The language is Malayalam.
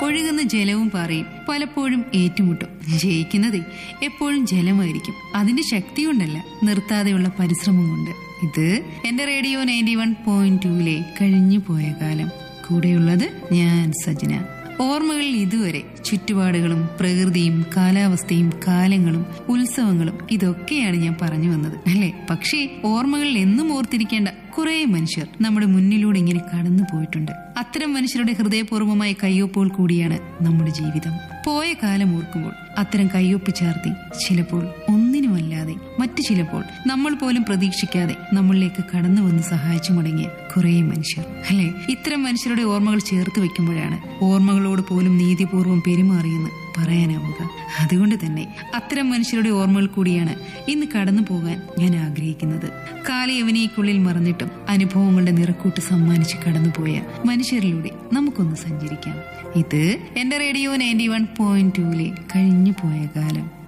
ഒഴുകുന്ന ജലവും പാറയും പലപ്പോഴും ഏറ്റുമുട്ടും ജയിക്കുന്നതേ എപ്പോഴും ജലമായിരിക്കും അതിന്റെ ശക്തി കൊണ്ടല്ല നിർത്താതെയുള്ള പരിശ്രമം കൊണ്ട് ഇത് എന്റെ റേഡിയോ നയൻറ്റി വൺ പോയിന്റ് ടൂലെ കഴിഞ്ഞു പോയ കാലം കൂടെയുള്ളത് ഞാൻ സജന ഓർമ്മകളിൽ ഇതുവരെ ചുറ്റുപാടുകളും പ്രകൃതിയും കാലാവസ്ഥയും കാലങ്ങളും ഉത്സവങ്ങളും ഇതൊക്കെയാണ് ഞാൻ പറഞ്ഞു വന്നത് അല്ലെ പക്ഷേ ഓർമ്മകളിൽ എന്നും ഓർത്തിരിക്കേണ്ട കുറെ മനുഷ്യർ നമ്മുടെ മുന്നിലൂടെ ഇങ്ങനെ കടന്നു പോയിട്ടുണ്ട് അത്തരം മനുഷ്യരുടെ ഹൃദയപൂർവ്വമായ കയ്യൊപ്പുകൾ കൂടിയാണ് നമ്മുടെ ജീവിതം പോയ കാലം ഓർക്കുമ്പോൾ അത്തരം കയ്യൊപ്പ് ചേർത്തി ചിലപ്പോൾ ഒന്നിനുമല്ലാതെ മറ്റു ചിലപ്പോൾ നമ്മൾ പോലും പ്രതീക്ഷിക്കാതെ നമ്മളിലേക്ക് കടന്നു വന്ന് സഹായിച്ചു മുടങ്ങിയ കുറെ മനുഷ്യർ അല്ലെ ഇത്തരം മനുഷ്യരുടെ ഓർമ്മകൾ ചേർത്ത് വെക്കുമ്പോഴാണ് ഓർമ്മകളോട് പോലും നീതിപൂർവ്വം പെരുമാറിയെന്ന് പറയാനാവുക അതുകൊണ്ട് തന്നെ അത്തരം മനുഷ്യരുടെ ഓർമ്മകൾ കൂടിയാണ് ഇന്ന് കടന്നു പോകാൻ ഞാൻ ആഗ്രഹിക്കുന്നത് കാലയവനിക്കുള്ളിൽ മറന്നിട്ടും അനുഭവങ്ങളുടെ നിറക്കൂട്ട് സമ്മാനിച്ച് കടന്നുപോയ മനുഷ്യരിലൂടെ നമുക്കൊന്ന് സഞ്ചരിക്കാം ഇത് എന്റെ റേഡിയോ നയൻറ്റി വൺ പോയിന്റ് ടൂലെ കഴിഞ്ഞു പോയ കാലം